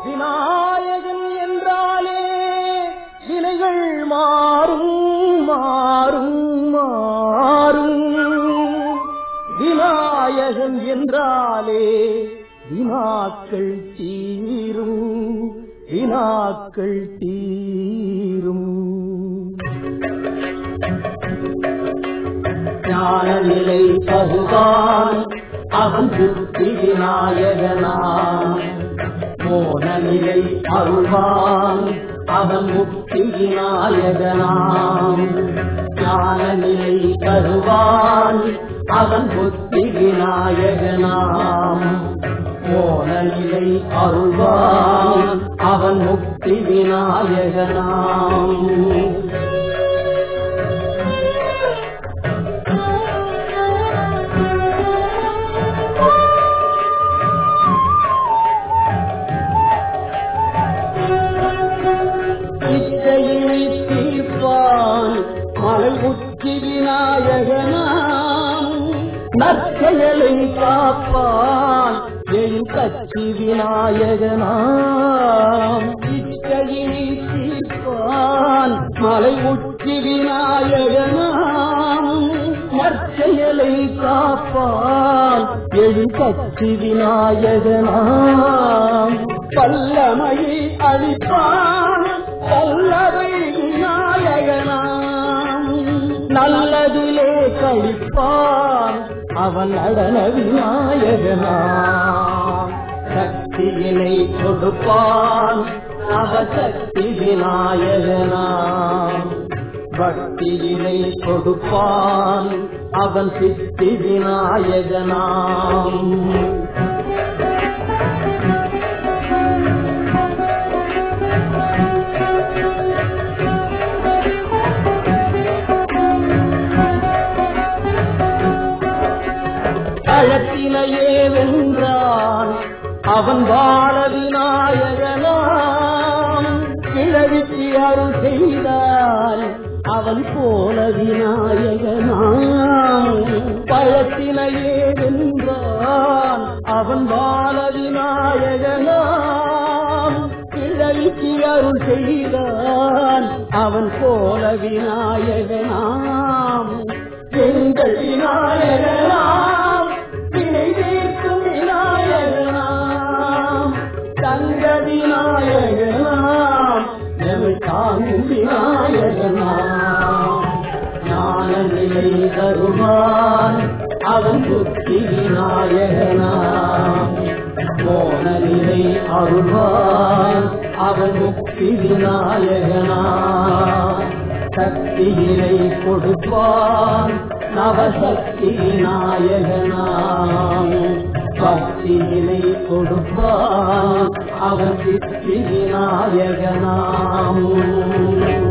விநாயகன் என்றாலே வினைகள் மாறும் மாறும் மாறும் விநாயகன் என்றாலே வினாக்கள் தீரும் வினாக்கள் தீரும் ஞானநிலை பகுதான் அவன் புத்தி விநாயகனான் மோனநிலை அருள்வான் அவன் முக்தி விநாயகனாம் ஞானநிலை தருவான் அவன் புத்தி விநாயகனாம் மோனநிலை அருள்வான் அவன் முக்தி விநாயகனாம் இச்சையினை தீர்ப்பான் மலை உச்சி விநாயகனாம் நற்செயலை காப்பான் என் கட்சி விநாயகனாம் இச்சையினை தீர்ப்பான் மலை உச்சி விநாயகனாம் நற்செயலை காப்பான் எழு கட்சி விநாயகனாம் பல்லமையை அழிப்பான் பல்லவை விநாயகனாம் நல்லதிலே கழிப்பான் அவன் நடன விநாயகனாம் சக்தியினை கொடுப்பான் அவசக்தி விநாயகனாம் பக்தியினை கொடுப்பான் அவன் சித்தி விநாயகனாம் களத்தினையே வென்றான் அவன் வாழ விநாயகனாம் கிழவிக்கு அருள் செய்தால் அவன் போல விநாயகனாம் பழத்தினையே வென்றான் அவன் வாழ விநாயகனாம் கிழவிக்கு அருள் செய்தான் அவன் போல விநாயகனாம் எங்கள் விநாயகனாம் வினை தீர்க்கும் விநாயகனாம் தங்க விநாயகனாம் எமை தாங்கும் விநாயகனாம் ஞான நிலை தருவான் அவன் புத்தி விநாயகனாம் மோன நிலை அருள்வான் அவன் முக்தி விநாயகனாம் சக்தியினை கொடுப்பான் நவசக்தி விநாயகனாம் பக்தியினை கொடுப்பான் அவன் சித்தி விநாயகனாம்